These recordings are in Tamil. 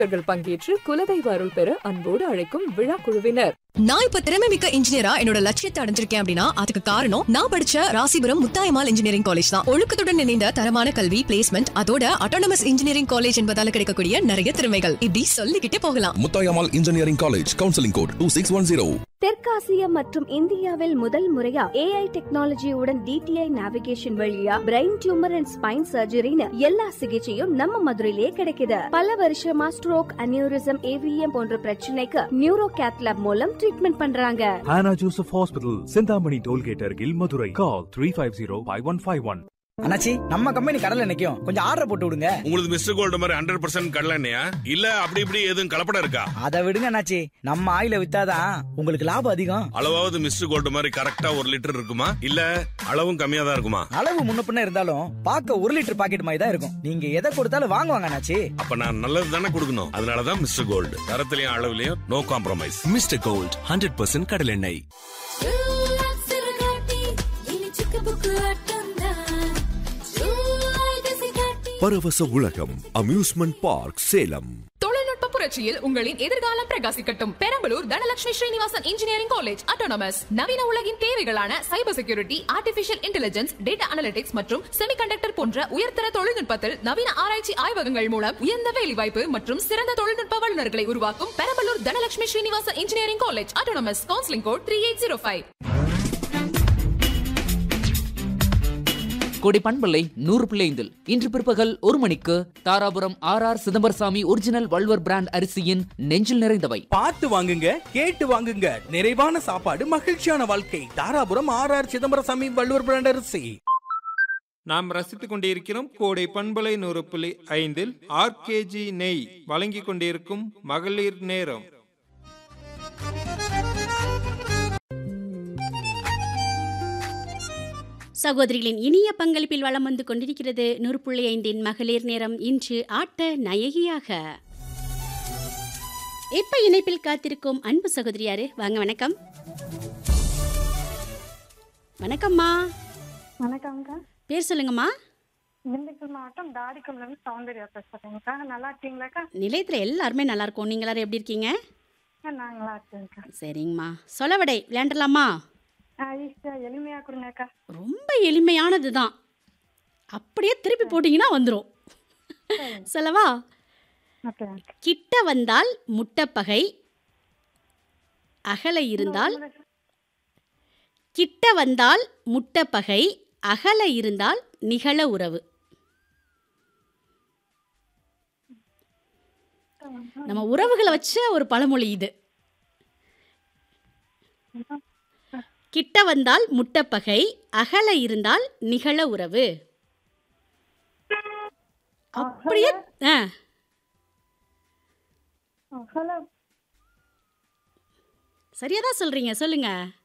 பக்தர்கள் பங்கேற்று குலதெய்வ அருள் பெற அன்போடு அழைக்கும் விழா குழுவினர் நான் இப்ப திறமை மிக்க இன்ஜினியரா என்னோட லட்சியத்தை அடைஞ்சிருக்கேன் அப்படின்னா அதுக்கு காரணம் நான் படிச்ச ராசிபுரம் முத்தாயமால் இன்ஜினியரிங் காலேஜ் தான் ஒழுக்கத்துடன் இணைந்த தரமான கல்வி பிளேஸ்மெண்ட் அதோட அட்டானமஸ் இன்ஜினியரிங் காலேஜ் என்பதால கிடைக்கக்கூடிய நிறைய திறமைகள் இப்படி சொல்லிக்கிட்டே போகலாம் Muthayammal engineering college counselling code two six one zero தெற்காசியா மற்றும் இந்தியாவில் முதல் முறையா ஏஐ டெக்னாலஜியுடன் டிடிஐ நேவிகேஷன் வழியா பிரெயின் டியூமர் அண்ட் ஸ்பைன் சர்ஜரின்னு எல்லா சிகிச்சையும் நம்ம மதுரையிலேயே கிடைக்குது பல வருஷமா ஸ்ட்ரோக் அனியூரிசம் ஏவிஎம் போன்ற பிரச்சனைக்கு நியூரோ கேத்லாப் மூலம் ட்ரீட்மெண்ட் பண்றாங்க Hannah Joseph Hospital, Sindhamani Tollgate Argil, Madurai. Call 350-5151. அண்ணாச்சி நம்ம கம்பெனி கடல்ல நிக்கும் கொஞ்சம் ஆர்டர் போட்டு விடுங்க உங்களுக்கு மிஸ்டர் கோல்டு மாதிரி ஹண்ட்ரட் பர்சன்ட் கடலண்ணையா இல்ல அப்படி இப்படி எதுவும் கலப்படம் இருக்கா அதை விடுங்க அண்ணாச்சி நம்ம ஆயில வித்தாதான் உங்களுக்கு லாபம் அதிகம் அளவாவது மிஸ்டர் கோல்டு மாதிரி கரெக்டா ஒரு லிட்டர் இருக்குமா இல்ல அளவும் கம்மியா தான் இருக்குமா அளவு முன்ன பின்ன இருந்தாலும் பார்க்க ஒரு லிட்டர் பாக்கெட் மாதிரி தான் இருக்கும் நீங்க எதை கொடுத்தாலும் வாங்குவாங்க அண்ணாச்சி அப்ப நான் நல்லது தானே கொடுக்கணும் அதனாலதான் மிஸ்டர் கோல்டு தரத்திலையும் அளவுலயும் no compromise mister gold hundred percent கடலெண்ணெய் பரவச உலகம் அம்யூஸ்மெண்ட் பார்க் சேலம் தொழில்நுட்ப புரட்சியில் உங்களின் எதிர்காலம் பிரகாசிக்கட்டும் Perambalur Dhanalakshmi Srinivasan engineering college autonomous நவீன உலகின் தேவைகளான cyber security artificial intelligence data analytics மற்றும் செமிகண்டக்டர் போன்ற உயர்தர தொழில்நுட்பத்தில் நவீன ஆராய்ச்சி ஆய்வகங்கள் மூலம் உயர்ந்த வேலைவாய்ப்பு மற்றும் சிறந்த தொழில்நுட்ப வல்லுநர்களை உருவாக்கும் Perambalur Dhanalakshmi Srinivasan engineering college autonomous counselling code three eight zero five கொடி பண்பலை நூறு பிள்ளைந்தில் இன்று பிற்பகல் ஒரு மணிக்கு Dharapuram R R Chidambarasamy original Valluvar brand அரிசியின் நெஞ்சில் நிறைந்தவை பார்த்து வாங்குங்க கேட்டு வாங்குங்க நிறைவான சாப்பாடு மகிழ்ச்சியான வாழ்க்கை Dharapuram R R Chidambarasamy Valluvar brand அரிசி நாம் ரசித்துக் கொண்டிருக்கிறோம் கோடை பண்பலை நூறு புள்ளி ஐந்தில் ஆர்கேஜி நெய் வழங்கிக் கொண்டிருக்கும் மகளிர் நேரம் சகோதரிகளின் இனிய பங்களிப்பில் வளம் வந்து கொண்டிருக்கிறது நூறு புள்ளி ஐந்தின் மகளிர் நேரம் இன்று ஆட்ட நயகியாக இப்ப இணைப்பில் காத்திருக்கும் அன்பு சகோதரி யாரு வாங்க வணக்கம் வணக்கம்மா வணக்கம்க்கா பேர் சொல்லுங்கம்மா திண்டுக்கல் மாவட்டம் தாடிக்குள்ள இருந்து சௌந்தர்யா பேசுறேங்கக்கா நல்லா இருக்கீங்களாக்கா நிலையத்தில் எல்லாருமே நல்லா இருக்கோம் நீங்க எல்லாரும் எப்படி இருக்கீங்க ஆ, நான் நல்லா இருக்கேன்க்கா சரிங்கம்மா சொலவடை விளையாண்டலாமா ஆ, ஈஸியா எளிமையா கொடுங்கக்கா ரொம்ப எளிமையானது தான் அப்படியே திருப்பி போட்டிங்கன்னா வந்துடும் சொல்லவா ஓகே கிட்ட வந்தால் முட்டப்பகை அகல இருந்தால் கிட்ட வந்தால் முட்டப்பகை அகல இருந்தால் நிகழ உறவு நம்ம உறவுகளை வச்ச ஒரு பழமொழி இது கிட்ட வந்தால் முட்டப்பகை அகல இருந்தால் நிகழ உறவு அப்படியே ஆ ஹலோ சரியா தான் சொல்றீங்க சொல்லுங்க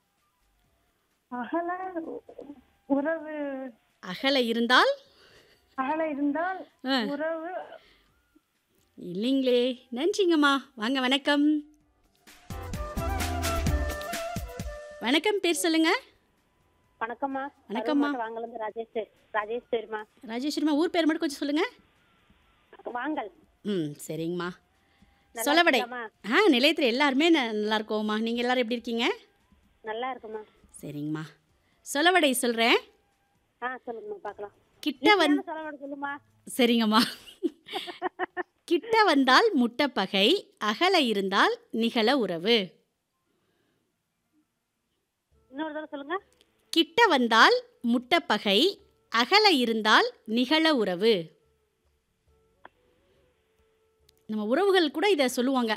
அகல உறவு அகல இருந்தால் அகல இருந்தால் ஆ. உறவு இல்லைங்களே நன்றிங்கம்மா வாங்க வணக்கம் வணக்கம் பேர் சொல்லுங்க வணக்கம்மா வணக்கம்மா. வாங்கலேருந்து ராஜேஷ் ராஜேஷ் சரிம்மா ராஜேஸ்வரிமா ஊர் பேர் மட்டும் கொஞ்சம் சொல்லுங்க வாங்கல் ம் சரிங்கம்மா நல்லா சொலவடை இருக்கீங்களாம்மா? ஆ நிலையத்தில் எல்லாருமே ந- நல்லா இருக்கோம்மா நீங்கள் எல்லாரும் எப்படி இருக்கீங்க நல்லா இருக்குமா சரிங்கம்மா சொலவடை சொல்கிறேன் ஆ சொல்லுங்கம்மா பார்க்கலாம் கிட்ட வந்து ஈஸியான செலவோட சொல்லுமா சரிங்கம்மா கிட்ட வந்தால் முட்டப்பகை அகல இருந்தால் நிகழ உறவு இன்னொரு தடவை சொல்லுங்க கிட்ட வந்தால் முட்டப்பகை அகல இருந்தால் நிகழ உறவு நம்ம உறவுகள் கூட இதை சொல்லுவாங்க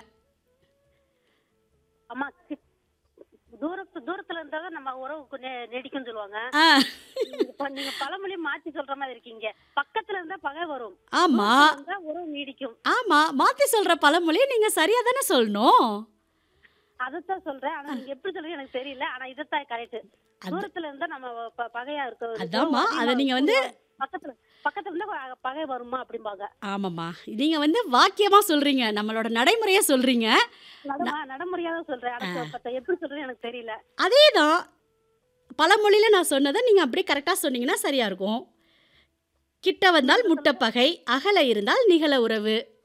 அம்மா சி- தூரத்து தூரத்துல இருந்தாலும் நம்ம உறவு கொஞ்சம் நீடிக்கும் சொல்லுவாங்க ஆ. நீங்க ப- நீங்க பழமொழி மாத்தி சொல்ற மாதிரி இருக்கீங்க பக்கத்துல இருந்தா பகை வரும் ஆமா. தூரத்துல இருந்தா உறவு நீடிக்கும் ஆமா மாத்தி சொல்ற பழமொழியை நீங்க சரியா தானே சொல்லணும் அதைத்தான் சொல்றேன் ஆனா நீங்க எப்படி சொல்றீங்க எனக்கு தெரியல ஆனா இதைத்தான் கரெக்ட் தூரத்துல இருந்தா நம்ம ப- பகையா இருக்க அதாம்மா, அதை நீங்க வந்து- பக்கத்துல பக்கத்துல இருந்தா ப- பகை வருமா அப்படிம்பாங்க ஆமாம்மா நீங்க வந்து வாக்கியமா சொல்றீங்க நம்மளோட நடைமுறையா சொல்றீங்க நடமா நடைமுறையா தான் சொல்றேன் ஆனா இப்ப எப்படி சொல்றேன்னு எனக்கு தெரியல அதே தான் பழமொழியில நான் சொன்னதை நீங்க அப்படியே கரெக்டா சொன்னீங்கன்னா சரியா இருக்கும் கிட்ட வந்தால் முட்டப்பகை அகல இருந்தால் நிகழ உறவு